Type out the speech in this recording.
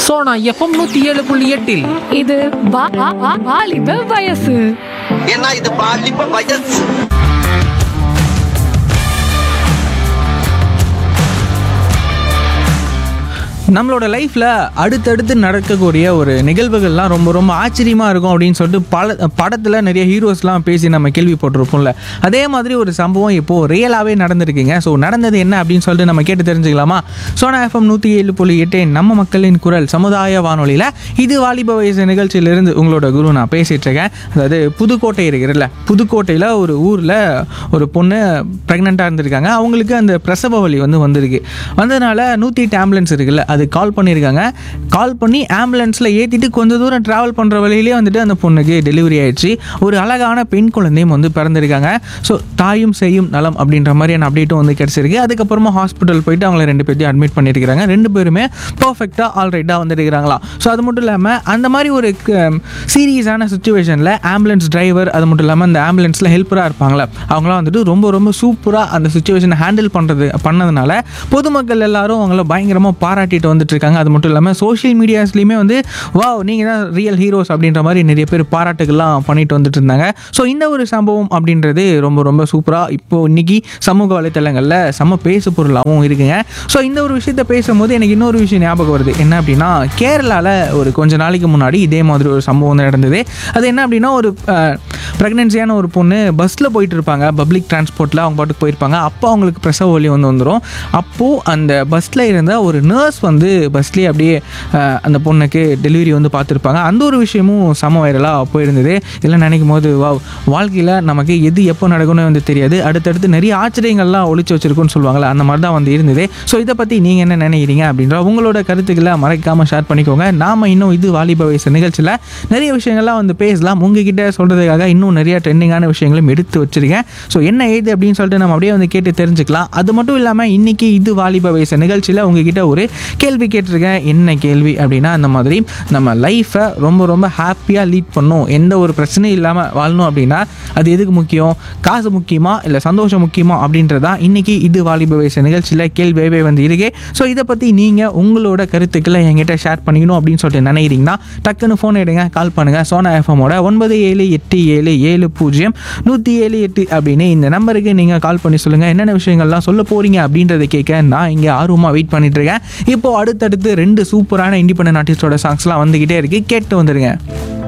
Sona FM நூத்தி ஏழு புள்ளி எட்டில் இது வா- வா- வா- வாலிப வயசு ஏன்னா இது பாலிப்ப வயசு நம்மளோட லைஃப்பில் அடுத்தடுத்து நடக்கக்கூடிய ஒரு நிகழ்வுகள்லாம் ரொம்ப ரொம்ப ஆச்சரியமாக இருக்கும் அப்படின்னு சொல்லிட்டு பல படத்தில் நிறைய ஹீரோஸ்லாம் பேசி நம்ம கேள்விப்பட்டிருப்போம்ல அதே மாதிரி ஒரு சம்பவம் இப்போது ரியலாகவே நடந்திருக்குங்க ஸோ நடந்தது என்ன அப்படின்னு சொல்லிட்டு நம்ம கேட்டு தெரிஞ்சுக்கலாமா சோனா எஃப்எம் நூற்றி ஏழு புள்ளி எட்டு நம்ம மக்களின் குரல் சமுதாய வானொலியில் இது வாலிப வயசு நிகழ்ச்சியிலிருந்து உங்களோட குரு நான் பேசிகிட்டு இருக்கேன் அதாவது புதுக்கோட்டை இருக்கிறல்ல புதுக்கோட்டையில் ஒரு ஊரில் ஒரு பொண்ணு ப்ரெக்னெண்ட்டாக இருந்திருக்காங்க அவங்களுக்கு அந்த பிரசவ வலி வந்து வந்திருக்கு வந்ததுனால நூற்றி எட்டு ஆம்புலன்ஸ் இருக்குல்ல அது கால் பண்ணியிருக்காங்க கால் பண்ணி ஆம்புலன்ஸில் ஏற்றிட்டு கொஞ்சம் தூரம் ட்ராவல் பண்ணுற வழியிலே வந்துட்டு அந்த பொண்ணுக்கு டெலிவரி ஆயிடுச்சு ஒரு அழகான பெண் குழந்தையும் வந்து பிறந்திருக்காங்க ஸோ தாயும் செய்யும் நலம் அப்படின்ற மாதிரியான அப்டேட்டும் வந்து கிடச்சிருக்கு அதுக்கப்புறமா ஹாஸ்பிட்டல் போயிட்டு அவங்கள ரெண்டு பேர்த்தையும் அட்மிட் பண்ணியிருக்கிறாங்க ரெண்டு பேருமே பர்ஃபெக்டாக ஆல்ரைட்டாக வந்துருக்கிறாங்களா ஸோ அது மட்டும் இல்லாமல் அந்த மாதிரி ஒரு சீரியஸான சுச்சுவேஷனில் ஆம்புலன்ஸ் டிரைவர் அது மட்டும் இல்லாமல் அந்த ஆம்புலன்ஸில் ஹெல்ப்பராக இருப்பாங்களே அவங்களாம் வந்துட்டு ரொம்ப ரொம்ப சூப்பராக அந்த சுச்சுவேஷனை ஹேண்டில் பண்ணுறது பண்ணதுனால பொதுமக்கள் எல்லாரும் அவங்கள பயங்கரமாக பாராட்டிட்டு வந்துட்டு இருக்காங்க அது மட்டும் இல்லாமல் சோஷியல் மீடியாஸ்லையுமே வந்து வாவ் நீங்கள் தான் ரியல் ஹீரோஸ் அப்படின்ற மாதிரி நிறைய பேர் பாராட்டுகள்லாம் பண்ணிட்டு வந்துட்டு இருந்தாங்க ஸோ இந்த ஒரு சம்பவம் அப்படின்றது ரொம்ப ரொம்ப சூப்பராக இப்போ இன்னைக்கு சமூக வலைத்தளங்களில் செம்ம பேசு பொருளாகவும் இருக்குங்க ஸோ இந்த ஒரு விஷயத்த பேசும்போது எனக்கு இன்னொரு விஷயம் ஞாபகம் வருது என்ன அப்படின்னா கேரளாவில் ஒரு கொஞ்ச நாளைக்கு முன்னாடி இதே மாதிரி ஒரு சம்பவம் வந்து நடந்தது அது என்ன அப்படின்னா ஒரு ப்ரெக்னென்சியான ஒரு பொண்ணு பஸ்ஸில் போயிட்டு இருப்பாங்க பப்ளிக் டிரான்ஸ்போர்ட்டில் அவங்க பாட்டுக்கு போயிருப்பாங்க அப்போ அவங்களுக்கு பிரசவ வலி வந்து வந்துடும் அப்போது அந்த பஸ்ஸில் இருந்த ஒரு நர்ஸ் வந்து பஸ்லேயே அப்படியே அஹ், அந்த பொண்ணுக்கு டெலிவரி வந்து பார்த்துருப்பாங்க அந்த ஒரு விஷயமும் சம வைரலாக போயிருந்தது இதெல்லாம் நினைக்கும் போது வா வாழ்க்கையில் நமக்கு எது எப்போ நடக்கும்னு வந்து தெரியாது அடுத்தடுத்து நிறைய ஆச்சரியங்கள்லாம் ஒளிச்சு வச்சிருக்குன்னு சொல்லுவாங்கள்ல அந்த மாதிரி தான் வந்து இருந்தது ஸோ இதை பற்றி நீங்கள் என்ன நினைக்கிறீங்க அப்படின்ற உங்களோட கருத்துக்களை மறைக்காமல் ஷேர் பண்ணிக்கோங்க நாம இன்னும் இது வாலிப வயசு நிகழ்ச்சியில் நிறைய விஷயங்கள்லாம் வந்து பேசலாம் உங்ககிட்ட சொல்கிறதுக்காக இன்னும் நிறைய ட்ரெண்டிங்கான விஷயங்களும் எடுத்து வச்சிருக்கேன் ஸோ என்ன ஏது அப்படின்னு சொல்லிட்டு நம்ம அப்படியே வந்து கேட்டு தெரிஞ்சுக்கலாம் அது மட்டும் இல்லாமல் இன்னைக்கு இது வாலிப வயசு நிகழ்ச்சியில் உங்ககிட்ட ஒரு கேள்வி கேட்டிருக்கேன் என்ன கேள்வி அப்படின்னா அந்த மாதிரி நம்ம லைஃப்பை ரொம்ப ரொம்ப ஹாப்பியாக லீட் பண்ணும் எந்த ஒரு பிரச்சனையும் இல்லாமல் வாழணும் அப்படின்னா அது எதுக்கு முக்கியம் காசு முக்கியமா இல்லை சந்தோஷம் முக்கியமா அப்படின்றதா இன்னைக்கு இது வாலிப வயசு நிகழ்ச்சியில் கேள்வியாகவே வந்து இருக்கு ஸோ இதை பற்றி நீங்கள் உங்களோட கருத்துக்களை என்கிட்ட ஷேர் பண்ணிக்கணும் அப்படின்னு சொல்லிட்டு நினைக்கிறீங்கன்னா டக்குன்னு ஃபோன் எடுங்க கால் பண்ணுங்கள் சோனா எஃப்எம்மோட ஒன்பது ஏழு எட்டு ஏழு ஏழு பூஜ்ஜியம் நூற்றி ஏழு எட்டு அப்படின்னு இந்த நம்பருக்கு நீங்கள் கால் பண்ணி சொல்லுங்கள் என்னென்ன விஷயங்கள்லாம் சொல்ல போகிறீங்க அப்படின்றத கேட்க நான் இங்கே ஆர்வமாக வெயிட் பண்ணிட்டு இருக்கேன் இப்போ அடுத்தடுத்து ரெண்டு சூப்பரான இண்டிபெண்டன்ட் ஆர்டிஸ்டோட சாங்ஸ்லாம் வந்துக்கிட்டே இருக்கு கேட்டு வந்துடுங்க